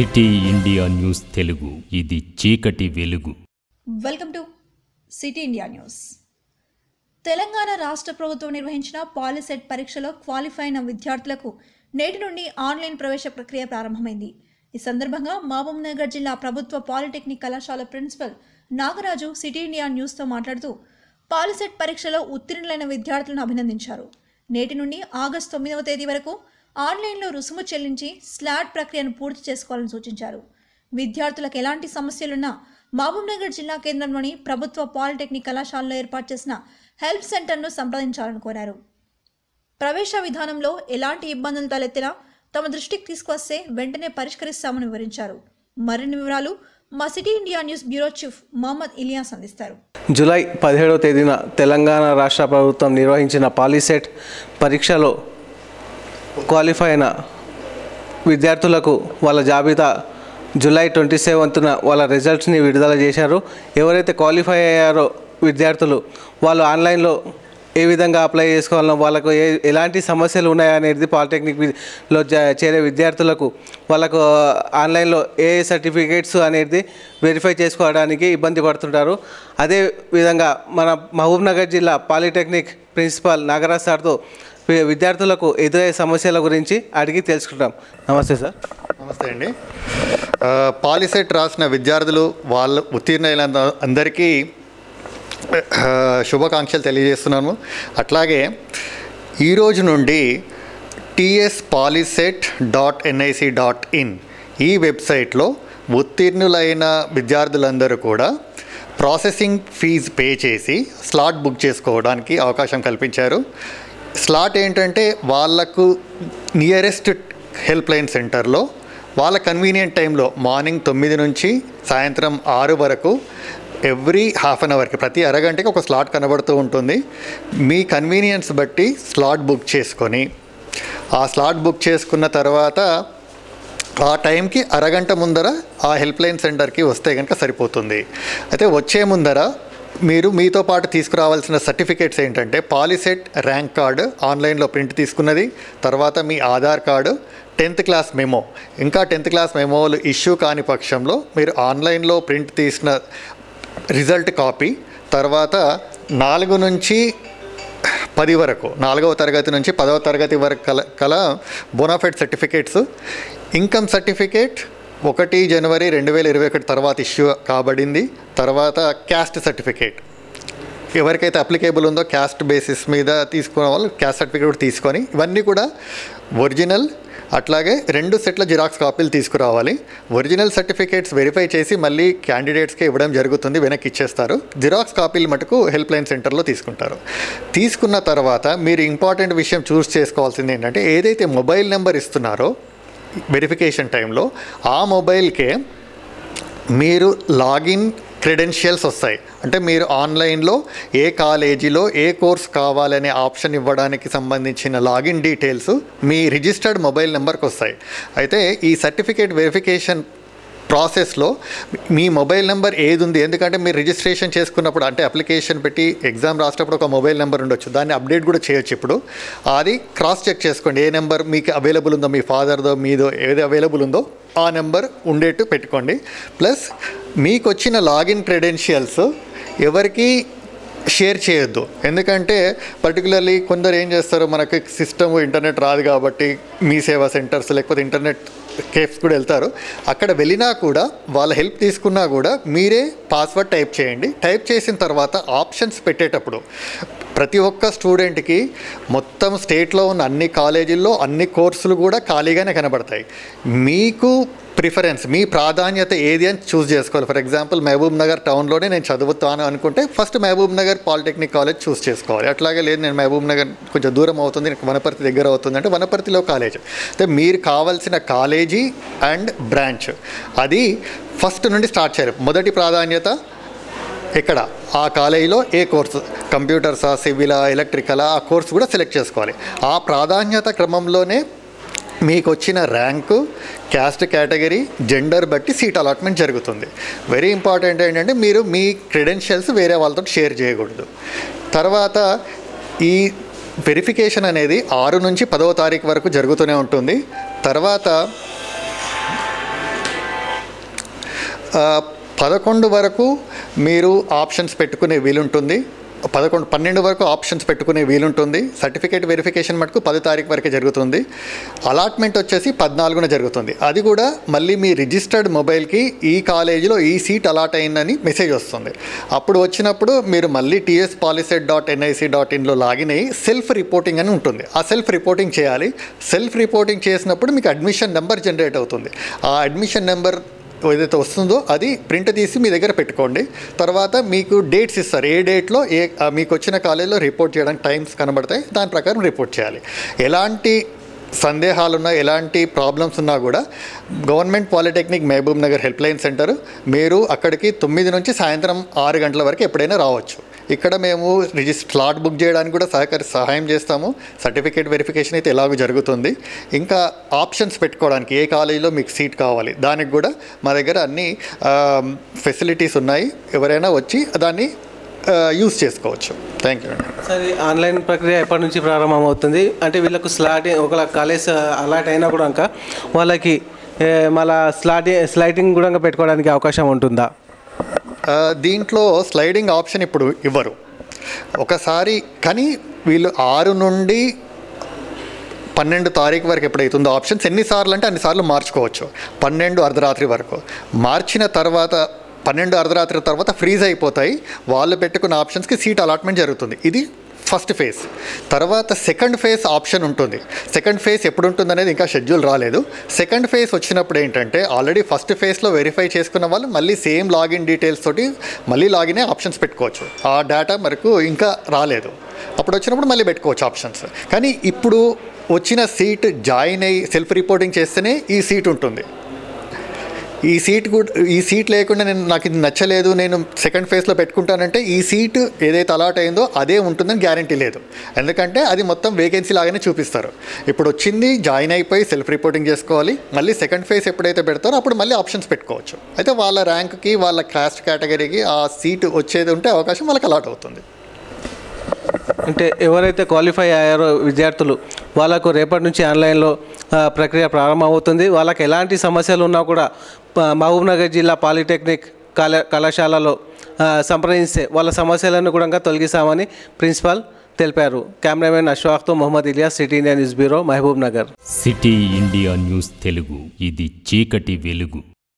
city India news Telugu ఇది చీకటి వెలుగు welcome to city India news Telangana రాష్ట్ర ప్రభుత్వం నిర్వహించిన పాలిసెట్ పరీక్షలో క్వాలిఫై అయిన విద్యార్థులకు నేటి నుండి ఆన్లైన్ ప్రవేశ ప్రక్రియ ప్రారంభమైంది ఈ సందర్భంగా మహబూబ్ నగర్ జిల్లా ప్రభుత్వ పాలిటెక్నిక్ కళాశాల ప్రిన్సిపల్ నాగరాజు సిటీ ఇండియా న్యూస్తో మాట్లాడుతూ పాలిసెట్ పరీక్షలో ఉత్తీర్ణులైన విద్యార్థులను అభినందించారు నేటి నుండి ఆగస్టు తొమ్మిదవ తేదీ వరకు ఆన్లైన్లో రుసుము చెల్లించి స్లాట్ ప్రక్రియను పూర్తి చేసుకోవాలని సూచించారు విద్యార్థులకు ఎలాంటి సమస్యలున్నా మహబూబ్నగర్ జిల్లా కేంద్రంలోని ప్రభుత్వ పాలిటెక్నిక్ కళాశాలలో ఏర్పాటు చేసిన హెల్ప్ సెంటర్ను సంప్రదించాలని కోరారు ప్రవేశ విధానంలో ఎలాంటి ఇబ్బందులు తలెత్తినా తమ దృష్టికి తీసుకొస్తే వెంటనే పరిష్కరిస్తామని వివరించారు మరిన్ని వివరాలు మా city India news bureau chief Mohammed Ilyas అందిస్తారు జూలై పదిహేడవ తేదీన తెలంగాణ రాష్ట్ర ప్రభుత్వం నిర్వహించిన పాలిసెట్ పరీక్షలో క్వాలిఫై అయిన విద్యార్థులకు వాళ్ళ జాబితా జూలై ట్వంటీ సెవెంత్న వాళ్ళ రిజల్ట్స్ని విడుదల చేశారు ఎవరైతే క్వాలిఫై అయ్యారో విద్యార్థులు వాళ్ళు ఆన్లైన్లో ఏ విధంగా అప్లై చేసుకోవాలనో వాళ్ళకు ఏ ఎలాంటి సమస్యలు ఉన్నాయనేది పాలిటెక్నిక్ వి- లో జ- చేరే విద్యార్థులకు వాళ్ళకు ఆన్లైన్లో ఏ సర్టిఫికేట్స్ అనేది వెరిఫై చేసుకోవడానికి ఇబ్బంది పడుతుంటారు అదే విధంగా మన మహబూబ్ నగర్ జిల్లా పాలిటెక్నిక్ ప్రిన్సిపాల్ నాగరాజ్ సార్తో వి- విద్యార్థులకు ఎదురయ్యే సమస్యల గురించి అడిగి తెలుసుకుంటాం నమస్తే సార్ నమస్తే అండి ఆ, పాలిసెట్ రాసిన విద్యార్థులు వాళ్ళు ఉత్తీర్ణులైన అందరికీ ఆ, శుభాకాంక్షలు తెలియజేస్తున్నాము అట్లాగే ఈరోజు నుండి TS POLYCET dot NIC dot in ఈ వెబ్సైట్లో ఉత్తీర్ణులైన విద్యార్థులందరూ కూడా ప్రాసెసింగ్ ఫీజ్ పే చేసి స్లాట్ బుక్ చేసుకోవడానికి అవకాశం కల్పించారు స్లాట్ ఏంటంటే వాళ్ళకు నియరెస్ట్ హెల్ప్ లైన్ సెంటర్లో వాళ్ళ కన్వీనియంట్ టైంలో మార్నింగ్ తొమ్మిది నుంచి సాయంత్రం ఆరు వరకు ఎవ్రీ హాఫ్ అన్ అవర్కి ప్రతి అరగంటకి ఒక స్లాట్ కనబడుతూ ఉంటుంది మీ కన్వీనియన్స్ బట్టి స్లాట్ బుక్ చేసుకొని ఆ స్లాట్ బుక్ చేసుకున్న తర్వాత ఆ టైంకి అరగంట ముందర ఆ హెల్ప్ లైన్ సెంటర్కి వస్తే కనుక సరిపోతుంది అయితే వచ్చే ముందర మీరు మీతో పాటు తీసుకురావాల్సిన సర్టిఫికేట్స్ ఏంటంటే పాలిసెట్ ర్యాంక్ కార్డు ఆన్లైన్లో ప్రింట్ తీసుకున్నది తర్వాత మీ Aadhaar card tenth class memo ఇంకా టెన్త్ క్లాస్ మెమోలు ఇష్యూ కాని పక్షంలో మీరు ఆన్లైన్లో ప్రింట్ తీసిన రిజల్ట్ కాపీ తర్వాత నాలుగు నుంచి పది వరకు నాలుగవ తరగతి నుంచి పదవ తరగతి వరకు కల కల బోనాఫైడ్ సర్టిఫికేట్స్ ఇన్కమ్ సర్టిఫికేట్ ఒకటి జనవరి రెండు వేల ఇరవై ఒకటి తర్వాత ఇష్యూ కాబడింది తర్వాత క్యాస్ట్ సర్టిఫికేట్ ఎవరికైతే అప్లికేబుల్ ఉందో క్యాస్ట్ బేసిస్ మీద తీసుకున్న వాళ్ళు క్యాస్ట్ సర్టిఫికేట్ కూడా తీసుకొని ఇవన్నీ కూడా ఒరిజినల్ అట్లాగే రెండు సెట్ల జిరాక్స్ కాపీలు తీసుకురావాలి ఒరిజినల్ సర్టిఫికేట్స్ వెరిఫై చేసి మళ్ళీ క్యాండిడేట్స్కి ఇవ్వడం జరుగుతుంది వెనక్కి ఇచ్చేస్తారు జిరాక్స్ కాపీలు మటుకు హెల్ప్ లైన్ సెంటర్లో తీసుకుంటారు తీసుకున్న తర్వాత మీరు ఇంపార్టెంట్ విషయం చూస్ చేసుకోవాల్సింది ఏంటంటే ఏదైతే మొబైల్ నెంబర్ ఇస్తున్నారో వెరిఫికేషన్ టైంలో ఆ మొబైల్కే మీరు లాగిన్ క్రెడెన్షియల్స్ వస్తాయి అంటే మీరు ఆన్లైన్లో ఏ కాలేజీలో ఏ కోర్స్ కావాలనే ఆప్షన్ ఇవ్వడానికి సంబంధించిన లాగిన్ డీటెయిల్స్ మీ రిజిస్టర్డ్ మొబైల్ నెంబర్కి వస్తాయి అయితే ఈ సర్టిఫికేట్ వెరిఫికేషన్ ప్రాసెస్లో మీ మొబైల్ నెంబర్ ఏది ఉంది ఎందుకంటే మీరు రిజిస్ట్రేషన్ చేసుకున్నప్పుడు అంటే అప్లికేషన్ పెట్టి ఎగ్జామ్ రాసేటప్పుడు ఒక మొబైల్ నెంబర్ ఉండొచ్చు దాన్ని అప్డేట్ కూడా చేయొచ్చు ఇప్పుడు అది క్రాస్ చెక్ చేసుకోండి ఏ నెంబర్ మీకు అవైలబుల్ ఉందో మీ ఫాదర్దో మీదో ఏది అవైలబుల్ ఉందో ఆ నెంబర్ ఉండేట్టు పెట్టుకోండి ప్లస్ మీకు వచ్చిన లాగిన్ క్రెడెన్షియల్స్ ఎవరికి షేర్ చేయొద్దు ఎందుకంటే పర్టికులర్లీ కొందరు ఏం చేస్తారు మనకి సిస్టమ్ ఇంటర్నెట్ రాదు కాబట్టి మీ సేవా సెంటర్స్ లేకపోతే ఇంటర్నెట్ కేఫ్స్ కూడా వెళ్తారు అక్కడ వెళ్ళినా కూడా వాళ్ళ హెల్ప్ తీసుకున్నా కూడా మీరే పాస్వర్డ్ టైప్ చేయండి టైప్ చేసిన తర్వాత ఆప్షన్స్ పెట్టేటప్పుడు ప్రతి ఒక్క స్టూడెంట్కి మొత్తం స్టేట్లో ఉన్న అన్ని కాలేజీల్లో అన్ని కోర్సులు కూడా ఖాళీగానే కనబడతాయి మీకు ప్రిఫరెన్స్ మీ ప్రాధాన్యత ఏది అని చూస్ చేసుకోవాలి ఫర్ ఎగ్జాంపుల్ మహబూబ్ నగర్ టౌన్లోనే నేను చదువుతాను అనుకుంటే first Mahabubnagar polytechnic college choose చేసుకోవాలి అట్లాగే లేదు నేను మహబూబ్ నగర్ కొంచెం దూరం అవుతుంది నాకు వనపర్తి దగ్గర అవుతుంది అంటే వనపర్తిలో కాలేజ్ అయితే మీరు కావాల్సిన కాలేజీ అండ్ బ్రాంచ్ అది ఫస్ట్ నుండి స్టార్ట్ చేయాలి మొదటి ప్రాధాన్యత ఎక్కడ ఆ కాలేజీలో ఏ కోర్సు కంప్యూటర్సా సివిలా ఎలక్ట్రికలా ఆ కోర్సు కూడా సెలెక్ట్ చేసుకోవాలి ఆ ప్రాధాన్యత క్రమంలోనే మీకు వచ్చిన ర్యాంకు క్యాస్ట్ కేటగిరీ జెండర్ బట్టి సీట్ అలాట్మెంట్ జరుగుతుంది వెరీ ఇంపార్టెంట్ ఏంటంటే మీరు మీ క్రెడెన్షియల్స్ వేరే వాళ్ళతో షేర్ చేయకూడదు తర్వాత ఈ వెరిఫికేషన్ అనేది ఆరు నుంచి పదవ తారీఖు వరకు జరుగుతూనే ఉంటుంది తర్వాత ఆ, పదకొండు వరకు మీరు ఆప్షన్స్ పెట్టుకునే వీలుంటుంది పదకొండు పన్నెండు వరకు ఆప్షన్స్ పెట్టుకునే వీలుంటుంది సర్టిఫికేట్ వెరిఫికేషన్ మటుకు పది తారీఖు వరకే జరుగుతుంది అలాట్మెంట్ వచ్చేసి పద్నాలుగున జరుగుతుంది అది కూడా మళ్ళీ మీ రిజిస్టర్డ్ మొబైల్కి ఈ కాలేజీలో ఈ సీట్ అలాట్ అయిందని మెసేజ్ వస్తుంది అప్పుడు వచ్చినప్పుడు మీరు మళ్ళీ TS POLYCET dot NIC dot ఇన్లో లాగిన్ అయ్యి సెల్ఫ్ రిపోర్టింగ్ అని ఉంటుంది ఆ సెల్ఫ్ రిపోర్టింగ్ చేయాలి సెల్ఫ్ రిపోర్టింగ్ చేసినప్పుడు మీకు అడ్మిషన్ నెంబర్ జనరేట్ అవుతుంది ఆ అడ్మిషన్ నెంబర్ ఏదైతే వస్తుందో అది ప్రింట్ తీసి మీ దగ్గర పెట్టుకోండి తర్వాత మీకు డేట్స్ ఇస్తారు ఏ డేట్లో ఏ ఆ మీకు వచ్చిన కాలేజీలో రిపోర్ట్ చేయడానికి టైమ్స్ కనబడతాయి దాని ప్రకారం రిపోర్ట్ చేయాలి ఎలాంటి సందేహాలున్నా ఎలాంటి ప్రాబ్లమ్స్ ఉన్నా కూడా government polytechnic Mahabubnagar help line centre మీరు అక్కడికి తొమ్మిది నుంచి సాయంత్రం ఆరు గంటల వరకు ఎప్పుడైనా రావచ్చు ఇక్కడ మేము రిజిస్ స్లాట్ బుక్ చేయడానికి కూడా సహకరి సహాయం చేస్తాము సర్టిఫికేట్ వెరిఫికేషన్ అయితే ఎలాగో జరుగుతుంది ఇంకా ఆప్షన్స్ పెట్టుకోవడానికి ఏ కాలేజీలో మీకు సీట్ కావాలి దానికి కూడా మా దగ్గర అన్ని ఫెసిలిటీస్ ఉన్నాయి ఎవరైనా వచ్చి దాన్ని యూస్ చేసుకోవచ్చు థ్యాంక్ యూ అండి సార్ ఈ ఆన్లైన్ ప్రక్రియ ఎప్పటి నుంచి ప్రారంభమవుతుంది అంటే వీళ్ళకు స్లాట్ ఒకవేళ కాలేజ్ అలాట్ అయినా కూడా ఇంకా వాళ్ళకి ఏ, మళ్ళా స్లాట్ స్లైటింగ్ కూడా ఇంకా పెట్టుకోవడానికి అవకాశం ఉంటుందా ఆ, దీంట్లో స్లైడింగ్ ఆప్షన్ ఇప్పుడు ఇవ్వరు ఒకసారి కానీ వీళ్ళు ఆరు నుండి పన్నెండు తారీఖు వరకు ఎప్పుడైతుందో ఆప్షన్స్ ఎన్నిసార్లు అంటే అన్నిసార్లు మార్చుకోవచ్చు పన్నెండు అర్ధరాత్రి వరకు మార్చిన తర్వాత పన్నెండు అర్ధరాత్రి తర్వాత ఫ్రీజ్ అయిపోతాయి వాళ్ళు పెట్టుకున్న ఆప్షన్స్కి సీట్ అలాట్మెంట్ జరుగుతుంది ఇది ఫస్ట్ ఫేజ్ తర్వాత సెకండ్ ఫేజ్ ఆప్షన్ ఉంటుంది సెకండ్ ఫేజ్ ఎప్పుడు ఉంటుంది అనేది ఇంకా షెడ్యూల్ రాలేదు సెకండ్ ఫేజ్ వచ్చినప్పుడు ఏంటంటే ఆల్రెడీ ఫస్ట్ ఫేజ్లో వెరిఫై చేసుకున్న వాళ్ళు మళ్ళీ సేమ్ లాగిన్ డీటెయిల్స్ తోటి మళ్ళీ లాగిన్ ఆప్షన్స్ పెట్టుకోవచ్చు ఆ డేటా మనకు ఇంకా రాలేదు అప్పుడు వచ్చినప్పుడు మళ్ళీ పెట్టుకోవచ్చు ఆప్షన్స్ కానీ ఇప్పుడు వచ్చిన సీట్ జాయిన్ అయ్యి సెల్ఫ్ రిపోర్టింగ్ చేస్తేనే ఈ సీట్ ఉంటుంది ఈ సీట్ కూడా ఈ సీట్ లేకుండా నేను నాకు ఇది నచ్చలేదు నేను సెకండ్ ఫేజ్లో పెట్టుకుంటానంటే ఈ సీట్ ఏదైతే అలాట్ అయిందో అదే ఉంటుందని గ్యారంటీ లేదు ఎందుకంటే అది మొత్తం వేకెన్సీ లాగానే చూపిస్తారు ఇప్పుడు వచ్చింది జాయిన్ అయిపోయి సెల్ఫ్ రిపోర్టింగ్ చేసుకోవాలి మళ్ళీ సెకండ్ ఫేజ్ ఎప్పుడైతే పెడతారో అప్పుడు మళ్ళీ ఆప్షన్స్ పెట్టుకోవచ్చు అయితే వాళ్ళ ర్యాంక్కి వాళ్ళ కాస్ట్ కేటగిరీకి ఆ సీట్ వచ్చేది ఉంటే అవకాశం వాళ్ళకి అలాట్ అవుతుంది అంటే ఎవరైతే క్వాలిఫై అయ్యారో విద్యార్థులు వాళ్ళకు రేపటి నుంచి ఆన్లైన్లో ఆ, ప్రక్రియ ప్రారంభమవుతుంది వాళ్ళకి ఎలాంటి సమస్యలు ఉన్నా కూడా ప- మహబూబ్ నగర్ జిల్లా పాలిటెక్నిక్ కళా కళాశాలలో ఆ, సంప్రదిస్తే వాళ్ళ సమస్యలను కూడా తొలగిస్తామని ప్రిన్సిపాల్ తెలిపారు కెమెరామెన్ అష్వాఖ్తో Mohammed Ilyas city India news bureau Mahabubnagar city India news Telugu ఇది చీకటి వెలుగు